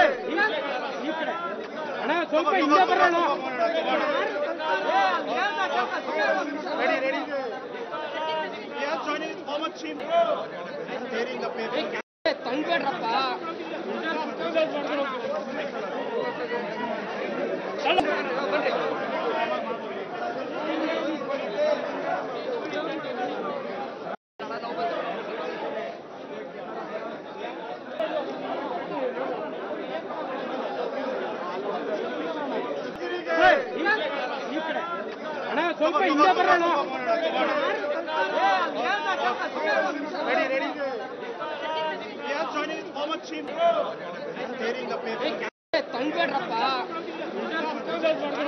ಅಣ್ಣ ಸ್ವಲ್ಪ ಹಿಂದೆ ಬರೋಣ Ready, ready. We are joining with former chief. Tearing the paper. ತಂದ್ಬೇಡ್ರಪ್ಪ ಅಣ್ಣ ಸ್ವಲ್ಪ ಹಿಂದೆ ಬರೋಣ Ready, ready. We are joining with former chief. Tearing the paper. ತಂದ್ಬೇಡ್ರಪ್ಪ